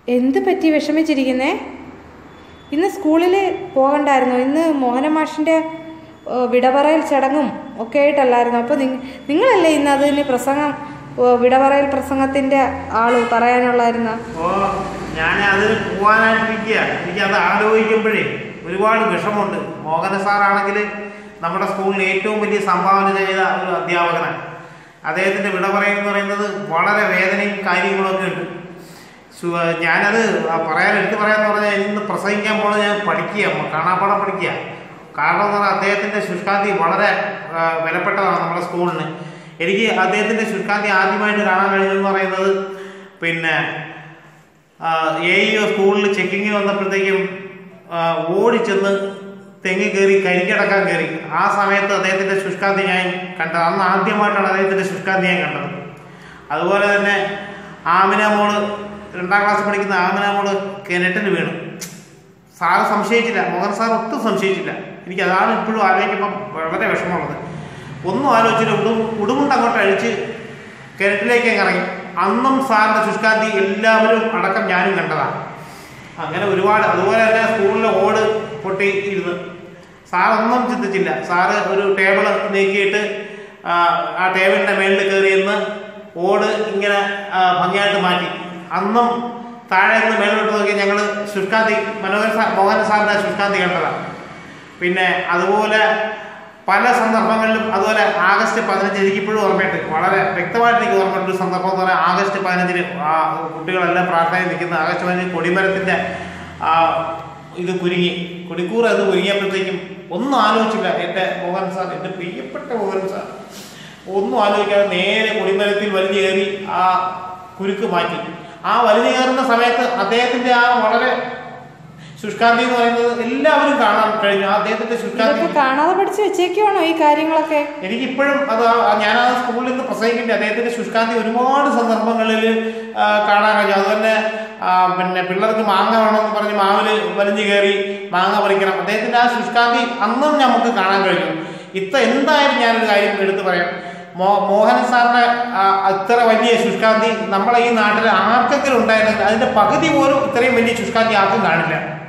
എന്ത് പറ്റി വിഷമിച്ചിരിക്കുന്നേ ഇന്ന് സ്കൂളിൽ പോകണ്ടായിരുന്നോ ഇന്ന് മോഹന മാഷിൻ്റെ ഏഹ്, വിടപറയൽ ചടങ്ങും ഒക്കെ ആയിട്ടല്ലായിരുന്നു അപ്പോൾ നിങ്ങളല്ലേ ഇന്ന് അതിന് പ്രസംഗം ഏഹ്, വിടപറയൽ പ്രസംഗത്തിൻ്റെ ആള് പറയാനുള്ളായിരുന്ന ഓ ഞാൻ അതിന് പോകാനായിട്ടിരിക്കുക എനിക്കത് ആലോചിക്കുമ്പോഴേ ഒരുപാട് വിഷമമുണ്ട് മോഹന സാറാണെങ്കിൽ നമ്മുടെ സ്കൂളിന് ഏറ്റവും വലിയ സംഭാവന ചെയ്ത ഒരു അധ്യാപകനാണ് അദ്ദേഹത്തിൻ്റെ വിട പറയുക പറയുന്നത് വളരെ വേദനയും കാര്യങ്ങളൊക്കെ ഉണ്ട് സു- ഞാനത് ആ പറയാൻ എടുത്തു പറയാന്ന് പറഞ്ഞാൽ ഇന്ന് പ്രസംഗിക്കാൻ പോണത് ഞാൻ പഠിക്കുക കാണാപ്പാടം പഠിക്കുക കാരണം എന്ന് പറഞ്ഞാൽ അദ്ദേഹത്തിൻ്റെ ശുഷ്കാന്തി വളരെ ആ, വിലപ്പെട്ടതാണ് നമ്മുടെ സ്കൂളിന് എനിക്ക് അദ്ദേഹത്തിൻ്റെ ശുഷ്കാന്തി ആദ്യമായിട്ട് കാണാൻ കഴിഞ്ഞതെന്ന് പറയുന്നത് പിന്നെ എ ഇ സ്കൂളിൽ ചെക്കിങ്ങിന് വന്നപ്പോഴത്തേക്കും ആ, ഓടിച്ചെന്ന് തെങ്ങ് കയറി കരിക്കടക്കാൻ കയറി ആ സമയത്ത് അദ്ദേഹത്തിൻ്റെ ശുഷ്കാന്തി ഞാൻ കണ്ടത് അന്ന് ആദ്യമായിട്ടാണ് അദ്ദേഹത്തിൻ്റെ ശുഷ്കാന്തി ഞാൻ കണ്ടത് അതുപോലെ തന്നെ ആമിന മോള് രണ്ടാം ക്ലാസ് പഠിക്കുന്ന ആമിന മോള് കിണറ്റിന് വീണു സാറ് സംശയിച്ചില്ല മോഹൻ സാർ ഒട്ടും സംശയിച്ചില്ല എനിക്ക് അതാണ് ഇപ്പോഴും ആലോചിക്കുമ്പം വളരെ വിഷമമുള്ളത് ഒന്നും ആലോചിച്ചില്ല ഉടും ഉടുമുണ്ട് അങ്ങോട്ട് അഴിച്ച് കിണറ്റിലേക്ക് അങ്ങ് ഇറങ്ങി അന്നും സാറിൻ്റെ ശുഷ്കാന്തി എല്ലാവരും അടക്കം ഞാനും കണ്ടതാണ് അങ്ങനെ ഒരുപാട് അതുപോലെ തന്നെ സ്കൂളിലെ ഓട് പൊട്ടി ഇരുന്ന് സാർ ഒന്നും ചിന്തിച്ചില്ല സാറ് ഒരു ടേബിൾ നീക്കിയിട്ട് ആ, ആ ടേബിളിൻ്റെ മേളിൽ കയറി ഇരുന്ന് ഓട് ഇങ്ങനെ ആ, ഭംഗിയായിട്ട് മാറ്റി അന്നും താഴെ നിന്ന് മേളിലോട്ട് നോക്കി ഞങ്ങൾ ശുഷ്കാന്തി മനോഹർ സാർ മോഹൻ സാറിൻ്റെ ശുഷ്കാന്തി കണ്ടതാണ് പിന്നെ അതുപോലെ പല സന്ദർഭങ്ങളിലും അതുപോലെ ആഗസ്റ്റ് പതിനഞ്ച് എനിക്ക് ഇപ്പോഴും ഓർമ്മയുണ്ട് വളരെ വ്യക്തമായിട്ട് എനിക്ക് ഓർമ്മയുണ്ട് ഒരു സന്ദർഭം എന്ന് പറഞ്ഞാൽ ആഗസ്റ്റ് പതിനഞ്ചിന് ആ കുട്ടികളെല്ലാം പ്രാർത്ഥനയിൽ നിൽക്കുന്ന ആഗസ്റ്റ് പതിനഞ്ച് കൊടിമരത്തിൻ്റെ ആ ഇത് കുരുങ്ങി കൊടിക്കൂറ് അത് കുരുങ്ങിയപ്പോഴത്തേക്കും ഒന്നും ആലോചിച്ചില്ല എൻ്റെ മോഹൻ സാർ എൻ്റെ പ്രിയപ്പെട്ട മോഹൻ സാർ ഒന്നും ആലോചിക്കാതെ നേരെ കൊടിമരത്തിൽ വലിഞ്ഞു കയറി ആ കുരുക്ക് മാറ്റി ആ വലിഞ്ഞു കയറുന്ന സമയത്ത് അദ്ദേഹത്തിൻ്റെ ആ വളരെ ശുഷ്കാന്തി എന്ന് പറയുന്നത് എല്ലാവരും കാണാൻ കഴിഞ്ഞു ആ അദ്ദേഹത്തിന്റെ ശുഷ്കാന്തി ഇതൊക്കെ കാണാതെ പഠിച്ച് വെച്ചേക്കുവാണോ ഈ കാര്യങ്ങളൊക്കെ എനിക്കിപ്പോഴും അത് ആ- ഞാൻ ആ സ്കൂളിൽ നിന്ന് പ്രസംഗിക്കേണ്ട അദ്ദേഹത്തിന്റെ ശുഷ്കാന്തി ഒരുപാട് സന്ദർഭങ്ങളിൽ ആ, കാണാൻ കഴിഞ്ഞു അതുപോലെ ആ, പിന്നെ പിള്ളേർക്ക് മാങ്ങ വേണമെന്ന് പറഞ്ഞ് മാവില് വലിഞ്ഞു കയറി മാങ്ങ പറിക്കണം അദ്ദേഹത്തിന്റെ ആ ശുഷ്കാന്തി അന്നും നമുക്ക് കാണാൻ കഴിഞ്ഞു ഇത്ര എന്തായാലും ഞാനൊരു കാര്യം എടുത്തു പറയാം മോ മോഹൻ സാറിന്റെ ആ, ഇത്ര വലിയ ശുഷ്കാന്തി നമ്മളെ ഈ നാട്ടിൽ ആർക്കെങ്കിലും ഉണ്ടായിരുന്നെങ്കിൽ അതിന്റെ പകുതി പോലും ഇത്രയും വലിയ ശുഷ്കാന്തി ആർക്കും കാണില്ല